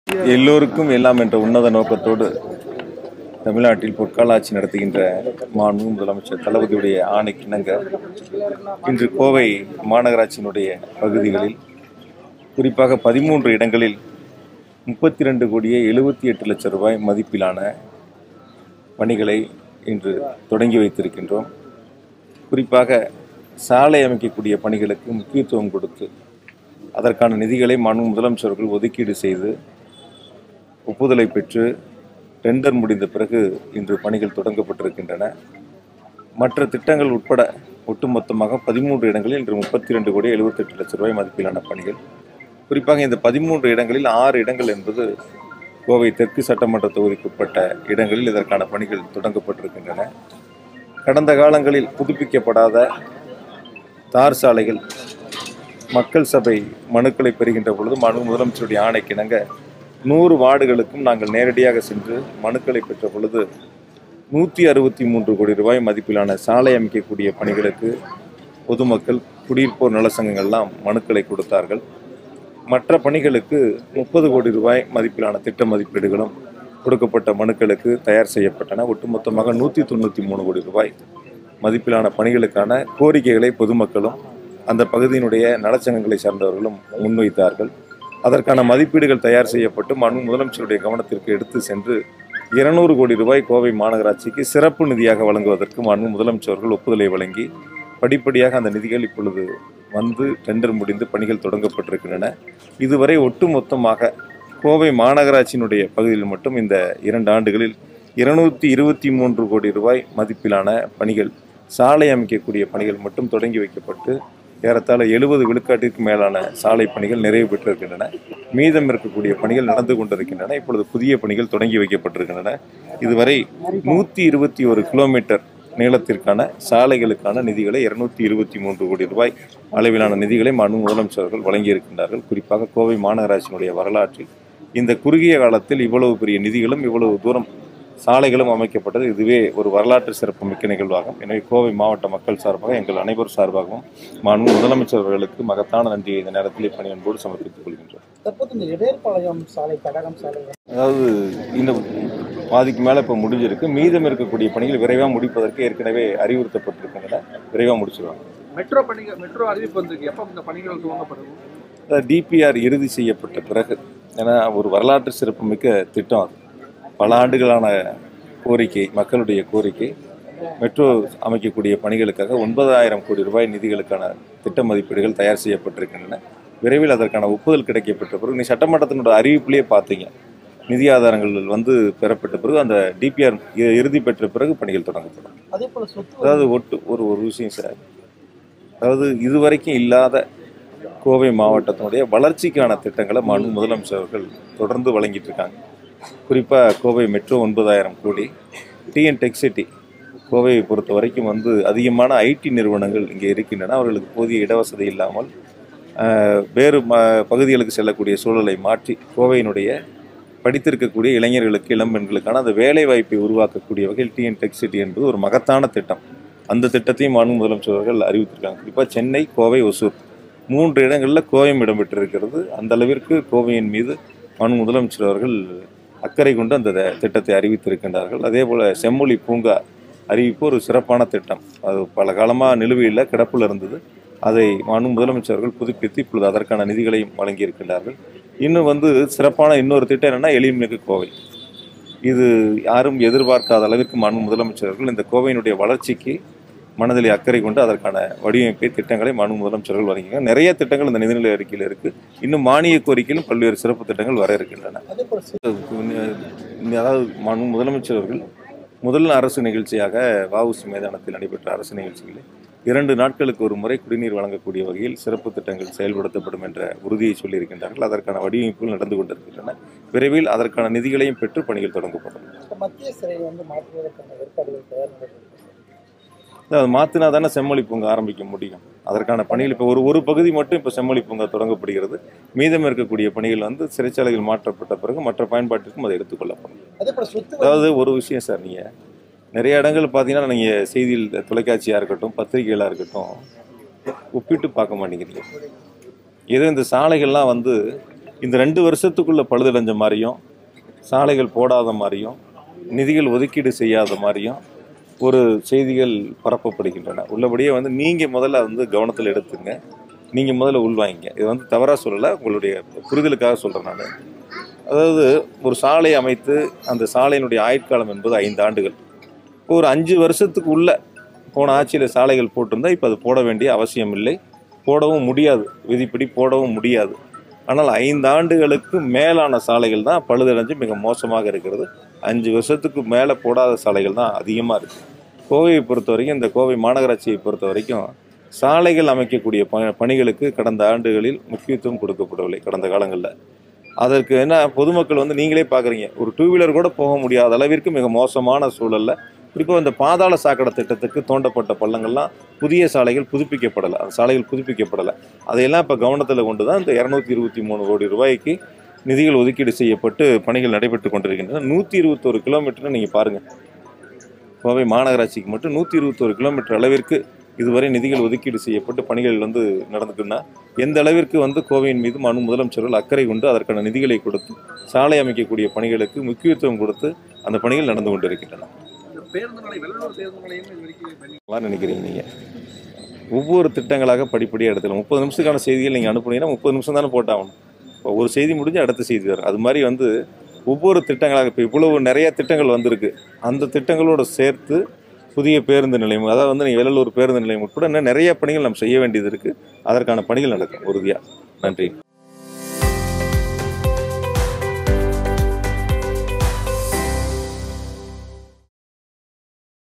எல்லோருக்கும் எல்லாம் என்ற உன்னத நோக்கத்தோடு தமிழ்நாட்டில் பொற்கால ஆட்சி நடத்துகின்ற மாண்பு முதலமைச்சர் தளபதியுடைய ஆணைக்கிணங்க இன்று கோவை மாநகராட்சியினுடைய பகுதிகளில் குறிப்பாக பதிமூன்று இடங்களில் முப்பத்தி ரெண்டு கோடியே எழுபத்தி எட்டு லட்சம் ரூபாய் மதிப்பிலான பணிகளை இன்று தொடங்கி வைத்திருக்கின்றோம் குறிப்பாக சாலை அமைக்கக்கூடிய பணிகளுக்கு முக்கியத்துவம் கொடுத்து அதற்கான நிதிகளை மாண்பு முதலமைச்சர்கள் ஒதுக்கீடு செய்து ஒப்புதலை பெற்று டெண்டர் முடிந்த பிறகு இன்று பணிகள் தொடங்கப்பட்டிருக்கின்றன மற்ற திட்டங்கள் உட்பட ஒட்டுமொத்தமாக பதிமூன்று இடங்களில் இன்று முப்பத்தி ரெண்டு கோடி எழுபத்தெட்டு லட்சம் ரூபாய் மதிப்பிலான பணிகள் குறிப்பாக இந்த பதிமூன்று இடங்களில் ஆறு இடங்கள் என்பது கோவை தெற்கு சட்டமன்ற தொகுதிக்குட்பட்ட இடங்களில் இதற்கான பணிகள் தொடங்கப்பட்டிருக்கின்றன கடந்த காலங்களில் புதுப்பிக்கப்படாத தார் சாலைகள் மக்கள் சபை மனுக்களை பெறுகின்ற பொழுது மனு முதலமைச்சருடைய ஆணைக்கிணங்க நூறு வார்டுகளுக்கும் நாங்கள் நேரடியாக சென்று மனுக்களை பெற்ற பொழுது நூற்றி அறுபத்தி மூன்று கோடி ரூபாய் மதிப்பிலான சாலை அமைக்கக்கூடிய பணிகளுக்கு பொதுமக்கள் குடியிருப்போர் நலசங்கங்கள்லாம் மனுக்களை கொடுத்தார்கள் மற்ற பணிகளுக்கு முப்பது கோடி ரூபாய் மதிப்பிலான திட்ட மதிப்பீடுகளும் கொடுக்கப்பட்ட மனுக்களுக்கு தயார் செய்யப்பட்டன ஒட்டுமொத்தமாக நூற்றி தொண்ணூற்றி மூணு கோடி ரூபாய் மதிப்பிலான பணிகளுக்கான கோரிக்கைகளை பொதுமக்களும் அந்த பகுதியினுடைய நலச்சங்கங்களை சார்ந்தவர்களும் முன்வைத்தார்கள் அதற்கான மதிப்பீடுகள் தயார் செய்யப்பட்டு மனு முதலமைச்சருடைய கவனத்திற்கு எடுத்து சென்று இருநூறு கோடி ரூபாய் கோவை மாநகராட்சிக்கு சிறப்பு நிதியாக வழங்குவதற்கு மனு முதலமைச்சர்கள் ஒப்புதலை வழங்கி படிப்படியாக அந்த நிதிகள் இப்பொழுது வந்து டெண்டர் முடிந்து பணிகள் தொடங்கப்பட்டிருக்கின்றன இதுவரை ஒட்டுமொத்தமாக கோவை மாநகராட்சியினுடைய பகுதியில் மட்டும் இந்த இரண்டு ஆண்டுகளில் இருநூத்தி இருபத்தி மூன்று கோடி ரூபாய் மதிப்பிலான பணிகள் சாலை அமைக்கக்கூடிய பணிகள் மட்டும் தொடங்கி வைக்கப்பட்டு ஏறத்தாழ எழுபது விழுக்காட்டிற்கு மேலான சாலை பணிகள் நிறைவு பெற்றிருக்கின்றன மீதம் இருக்கக்கூடிய பணிகள் நடந்து கொண்டிருக்கின்றன இப்பொழுது புதிய பணிகள் தொடங்கி வைக்கப்பட்டிருக்கின்றன இதுவரை நூற்றி இருபத்தி ஒரு கிலோமீட்டர் நீளத்திற்கான சாலைகளுக்கான நிதிகளை இருநூத்தி இருபத்தி மூன்று கோடி ரூபாய் அளவிலான நிதிகளை மனு முதலமைச்சர்கள் வழங்கியிருக்கின்றார்கள் குறிப்பாக கோவை மாநகராட்சியினுடைய வரலாற்றில் இந்த குறுகிய காலத்தில் இவ்வளவு பெரிய நிதிகளும் இவ்வளவு தூரம் சாலைகளும் அமைக்கப்பட்டது இதுவே ஒரு வரலாற்று சிறப்பு மிக்க நிகழ்வாகும் எனவே கோவை மாவட்ட மக்கள் சார்பாக எங்கள் அனைவர் சார்பாகவும் மாண்பு முதலமைச்சர் அவர்களுக்கு மகத்தான நன்றியை இந்த நேரத்தில் பணியன்போடு சமர்ப்பித்துக் கொள்கின்றோம் தற்போது இந்த இடையர்பாளையம் சாலை தடகம் சாலை அதாவது இன்னும் பாதிக்கு மேலே இப்போ முடிஞ்சிருக்கு மீதம் இருக்கக்கூடிய பணிகள் விரைவாக முடிப்பதற்கு ஏற்கனவே அறிவுறுத்தப்பட்டிருக்கின்றன விரைவாக முடிச்சிருவாங்க மெட்ரோ பணிகள் மெட்ரோ அறிவிப்பு வந்திருக்கு எப்போ இந்த பணிகள் துவங்கப்படும் அதாவது டிபிஆர் இறுதி செய்யப்பட்ட பிறகு ஏன்னா ஒரு வரலாற்று சிறப்புமிக்க திட்டம் அது பல ஆண்டுகளான கோரிக்கை மக்களுடைய கோரிக்கை மெட்ரோ அமைக்கக்கூடிய பணிகளுக்காக ஒன்பதாயிரம் கோடி ரூபாய் நிதிகளுக்கான திட்ட மதிப்பீடுகள் தயார் செய்யப்பட்டிருக்கின்றன விரைவில் அதற்கான ஒப்புதல் கிடைக்கப்பட்ட பிறகு நீ சட்டமன்றத்தினோட அறிவிப்பிலேயே பார்த்தீங்க நிதி ஆதாரங்கள் வந்து பெறப்பட்ட பிறகு அந்த டிபிஆர் இறுதி பெற்ற பிறகு பணிகள் தொடங்கப்படும் அதே போல சொத்து அதாவது ஒட்டு ஒரு ஒரு விஷயம் சார் அதாவது இதுவரைக்கும் இல்லாத கோவை மாவட்டத்தினுடைய வளர்ச்சிக்கான திட்டங்களை மாண்பு முதலமைச்சர் அவர்கள் தொடர்ந்து வழங்கிட்டு இருக்காங்க குறிப்பாக கோவை மெட்ரோ ஒன்பதாயிரம் கோடி டிஎன் டெக்சிட்டி கோவையை பொறுத்த வரைக்கும் வந்து அதிகமான ஐடி நிறுவனங்கள் இங்கே இருக்கின்றன அவர்களுக்கு போதிய இடவசதி இல்லாமல் ஆஹ், வேறு ம பகுதிகளுக்கு செல்லக்கூடிய சூழலை மாற்றி கோவையினுடைய படித்திருக்கக்கூடிய இளைஞர்களுக்கு இளம்பெண்களுக்கான அந்த வேலை வாய்ப்பை உருவாக்கக்கூடிய வகையில் டிஎன் டெக் சிட்டி என்பது ஒரு மகத்தான திட்டம் அந்த திட்டத்தையும் மாண்பு முதலமைச்சர் அவர்கள் அறிவித்திருக்காங்க குறிப்பாக சென்னை கோவை ஒசூர் மூன்று இடங்களில் கோயம் இடம்பெற்றிருக்கிறது அந்த அளவிற்கு கோவையின் மீது மாண்பு முதலமைச்சர் அவர்கள் அக்கறை கொண்டு அந்த த- திட்டத்தை அறிவித்திருக்கின்றார்கள் அதே போல் செம்மொழி பூங்கா அறிவிப்பு ஒரு சிறப்பான திட்டம் அது பல காலமாக நிலுவையில் கிடப்பில் இருந்தது அதை மாண்பு முதலமைச்சர்கள் புதுப்பித்து இப்பொழுது அதற்கான நிதிகளையும் வழங்கியிருக்கின்றார்கள் இன்னும் வந்து சிறப்பான இன்னொரு திட்டம் என்னன்னா எளிமிகு கோவை இது யாரும் எதிர்பார்க்காத அளவிற்கு மாண்பு முதலமைச்சர்கள் இந்த கோவையினுடைய வளர்ச்சிக்கு மனதில் அக்கறை கொண்டு அதற்கான வடிவமைப்பை திட்டங்களை மாண்பு முதலமைச்சர்கள் வழங்கிங்க நிறைய திட்டங்கள் இந்த நிதிநிலை அறிக்கையில் இருக்கு இன்னும் மானிய கோரிக்கையிலும் பல்வேறு சிறப்பு திட்டங்கள் வர இருக்கின்றன அதே போல சொத்து இந்த அதாவது மாண்பு முதலமைச்சர் அவர்கள் முதல் அரசு நிகழ்ச்சியாக வஉசி மைதானத்தில் நடைபெற்ற அரசு நிகழ்ச்சிகளில் இரண்டு நாட்களுக்கு ஒரு முறை குடிநீர் வழங்கக்கூடிய வகையில் சிறப்பு திட்டங்கள் செயல்படுத்தப்படும் என்ற உறுதியை சொல்லியிருக்கின்றார்கள் அதற்கான வடிவமைப்புகள் நடந்து கொண்டிருக்கின்றன விரைவில் அதற்கான நிதிகளையும் பெற்று பணிகள் தொடங்கப்படும் இப்ப மத்திய சிறையை வந்து மாற்றுவதற்கான ஏற்பாடுகள் தயார் நடைபெறுகிறது அதை மாற்றினா தானே செம்மொழி பூங்கா ஆரம்பிக்க முடியும் அதற்கான பணிகள் இப்போ ஒரு ஒரு பகுதி மட்டும் இப்போ செம்மொழி பூங்கா தொடங்கப்படுகிறது மீதம் இருக்கக்கூடிய பணிகள் வந்து சிறைச்சாலைகள் மாற்றப்பட்ட பிறகு மற்ற பயன்பாட்டிற்கும் அது எடுத்துக்கொள்ளப்படும் அதே போல சொத்து அதாவது ஒரு விஷயம் சார் நீங்கள் நிறைய இடங்கள் பார்த்தீங்கன்னா நீங்கள் செய்தியில் தொலைக்காட்சியாக இருக்கட்டும் பத்திரிகைகளாக இருக்கட்டும் ஒப்பிட்டு பார்க்க மாட்டேங்கிறீங்க ஏதோ இந்த சாலைகள்லாம் வந்து இந்த ரெண்டு வருஷத்துக்குள்ள பழுதடைஞ்ச மாதிரியும் சாலைகள் போடாத மாதிரியும் நிதிகள் ஒதுக்கீடு செய்யாத மாதிரியும் ஒரு செய்திகள் பரப்பப்படுகின்றன உள்ளபடியே வந்து நீங்கள் முதல்ல வந்து கவனத்தில் எடுத்துங்க நீங்கள் முதல்ல உள்வாங்கிங்க இது வந்து தவறாக சொல்லலை உங்களுடைய புரிதலுக்காக சொல்கிறேன் நான் அதாவது ஒரு சாலை அமைத்து அந்த சாலையினுடைய ஆயுட்காலம் என்பது ஐந்து ஆண்டுகள் ஒரு அஞ்சு வருஷத்துக்கு உள்ள போன ஆட்சியில் சாலைகள் போட்டிருந்தா இப்போ அது போட வேண்டிய அவசியம் இல்லை போடவும் முடியாது விதிப்படி போடவும் முடியாது ஆனால் ஐந்து ஆண்டுகளுக்கு மேலான சாலைகள் தான் பழுதடைஞ்சு மிக மோசமாக இருக்கிறது அஞ்சு வருஷத்துக்கு மேலே போடாத சாலைகள் தான் அதிகமாக இருக்குது கோவையை பொறுத்த வரைக்கும் இந்த கோவை மாநகராட்சியை பொறுத்த வரைக்கும் சாலைகள் அமைக்கக்கூடிய ப பணிகளுக்கு கடந்த ஆண்டுகளில் முக்கியத்துவம் கொடுக்கப்படவில்லை கடந்த காலங்களில் அதற்கு என்ன பொதுமக்கள் வந்து நீங்களே பார்க்குறீங்க ஒரு டூ வீலர் கூட போக முடியாத அளவிற்கு மிக மோசமான சூழல்ல குறிப்பாக இந்த பாதாள சாக்கடை திட்டத்துக்கு தோண்டப்பட்ட பள்ளங்கள்லாம் புதிய சாலைகள் புதுப்பிக்கப்படலை அந்த சாலைகள் புதுப்பிக்கப்படலை அதையெல்லாம் இப்போ கவனத்தில் கொண்டு தான் இந்த இரநூத்தி இருபத்தி மூணு கோடி ரூபாய்க்கு நிதிகள் ஒதுக்கீடு செய்யப்பட்டு பணிகள் நடைபெற்று கொண்டிருக்கின்றன நூற்றி இருபத்தோரு கிலோமீட்டர்னு நீங்கள் பாருங்கள் கோவை மாநகராட்சிக்கு மட்டும் நூற்றி இருபத்தோரு கிலோமீட்டர் அளவிற்கு இதுவரை நிதிகள் ஒதுக்கீடு செய்யப்பட்டு பணிகள் வந்து நடந்துக்குன்னா எந்த அளவிற்கு வந்து கோவையின் மீது மனு முதலமைச்சர்கள் அக்கறை கொண்டு அதற்கான நிதிகளை கொடுத்து சாலை அமைக்கக்கூடிய பணிகளுக்கு முக்கியத்துவம் கொடுத்து அந்த பணிகள் நடந்து கொண்டிருக்கின்றன இந்த பேருந்து நிலை வெள்ளூர் பேருந்து நிலையம் இது வரைக்கும் பண்ணி நல்லா நினைக்கிறீங்க நீங்கள் ஒவ்வொரு திட்டங்களாக படிப்படியாக எடுத்துக்கலாம் முப்பது நிமிஷத்துக்கான செய்திகள் நீங்கள் அனுப்புனீங்கன்னா முப்பது நிமிஷம் தானே போட்டாகணும் இப்போ ஒரு செய்தி முடிஞ்சு அடுத்த செய்தி வரும் அது மாதிரி வந்து ஒவ்வொரு திட்டங்களாக இப்போ இவ்வளவு நிறைய திட்டங்கள் வந்திருக்கு அந்த திட்டங்களோட சேர்த்து புதிய பேருந்து நிலையம் அதாவது வந்து நீங்கள் வெள்ளலூர் பேருந்து நிலையம் உட்பட இன்னும் நிறைய பணிகள் நம்ம செய்ய வேண்டியது இருக்குது அதற்கான பணிகள் நடக்கும் உறுதியாக நன்றி